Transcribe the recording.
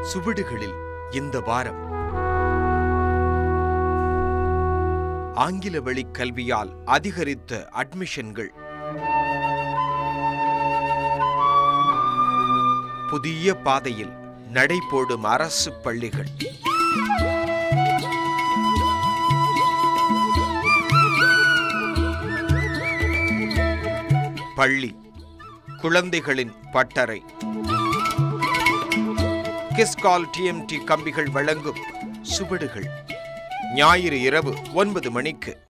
சுவடுகளில் இந்த வாரம் ஆங்கில வழி கல்வியால் அதிகரித்த அட்மிஷன்கள் புதிய பாதையில் நடைபோடும் அரசு பள்ளிகள் பள்ளி குழந்தைகளின் பட்டறை கிஸ்கால் டிஎம்டி கம்பிகள் வழங்கும் சுவடுகள் ஞாயிறு இரவு ஒன்பது மணிக்கு